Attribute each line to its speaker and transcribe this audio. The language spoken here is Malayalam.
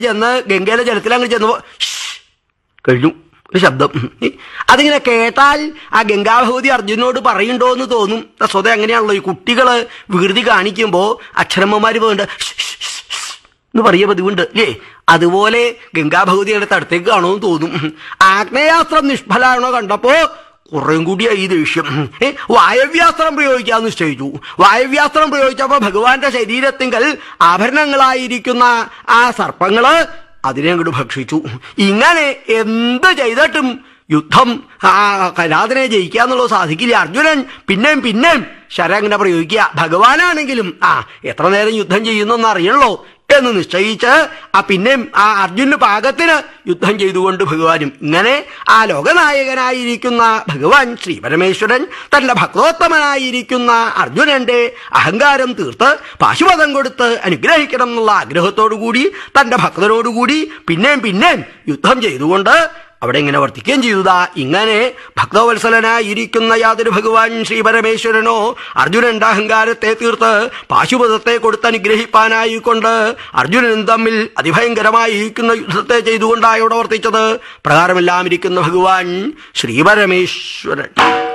Speaker 1: ചെന്ന് ഗംഗയിലെ ജലത്തിൽ അങ്ങ് ചെന്നപ്പോ ഷ്ഷ് കഴിഞ്ഞു ഒരു ശബ്ദം അതിങ്ങനെ കേട്ടാൽ ആ ഗംഗാഭഗവതി അർജുനോട് പറയുണ്ടോ എന്ന് തോന്നും സ്വതം അങ്ങനെയാണല്ലോ ഈ കുട്ടികള് വികൃതി കാണിക്കുമ്പോ അക്ഷരമ്മമാര് പോകണ്ട എന്ന് പറയ പതിവുണ്ട് അല്ലേ അതുപോലെ ഗംഗാഭഗവതിയുടെ തടത്തേക്ക് കാണുമെന്ന് തോന്നും ആഗ്നേയാസ്ത്രം നിഷ്ഫലാണോ കണ്ടപ്പോ കുറേം കൂടിയായി ഈ ദേഷ്യം ഏ, വായവ്യാസ്ത്രം പ്രയോഗിക്കാന്ന് നിശ്ചയിച്ചു വായവ്യാസ്ത്രം പ്രയോഗിച്ചപ്പോ ഭഗവാന്റെ ശരീരത്തിങ്കൽ ആഭരണങ്ങളായിരിക്കുന്ന ആ സർപ്പങ്ങള് അതിനെ അങ്ങോട്ട് ഭക്ഷിച്ചു ഇങ്ങനെ എന്ത് ചെയ്തിട്ടും യുദ്ധം ആ കലാതിനെ ജയിക്കാന്നുള്ളത് സാധിക്കില്ല അർജുനൻ പിന്നെയും പിന്നെയും ശരം അങ്ങനെ പ്രയോഗിക്കുക ഭഗവാനാണെങ്കിലും ആ എത്ര നേരം യുദ്ധം ചെയ്യുന്നെന്ന് അറിയണല്ലോ എന്ന് നിശ്ചയിച്ച് ആ പിന്നെയും ആ അർജുന് പാകത്തിന് യുദ്ധം ചെയ്തുകൊണ്ട് ഭഗവാനും ഇങ്ങനെ ആ ലോകനായകനായിരിക്കുന്ന ഭഗവാൻ ശ്രീ പരമേശ്വരൻ തന്റെ ഭക്തോത്തമനായിരിക്കുന്ന അർജുനന്റെ അഹങ്കാരം തീർത്ത് പാശുപതം കൊടുത്ത് അനുഗ്രഹിക്കണം എന്നുള്ള ആഗ്രഹത്തോടുകൂടി തന്റെ ഭക്തനോടുകൂടി പിന്നെയും പിന്നെയും യുദ്ധം ചെയ്തുകൊണ്ട് അവിടെ ഇങ്ങനെ വർത്തിക്കുകയും ചെയ്തതാ ഇങ്ങനെ ഭക്തവത്സലനായിരിക്കുന്ന യാതൊരു ഭഗവാൻ ശ്രീ പരമേശ്വരനോ അർജുനന്റെ അഹങ്കാരത്തെ തീർത്ത് പാശുപതത്തെ കൊടുത്ത് അനുഗ്രഹിപ്പാനായിക്കൊണ്ട് അർജുനനും തമ്മിൽ അതിഭയങ്കരമായിരിക്കുന്ന യുദ്ധത്തെ ചെയ്തുകൊണ്ടാണ് ഇവിടെ വർത്തിച്ചത് പ്രകാരമെല്ലാം ഇരിക്കുന്ന ഭഗവാൻ ശ്രീ പരമേശ്വരൻ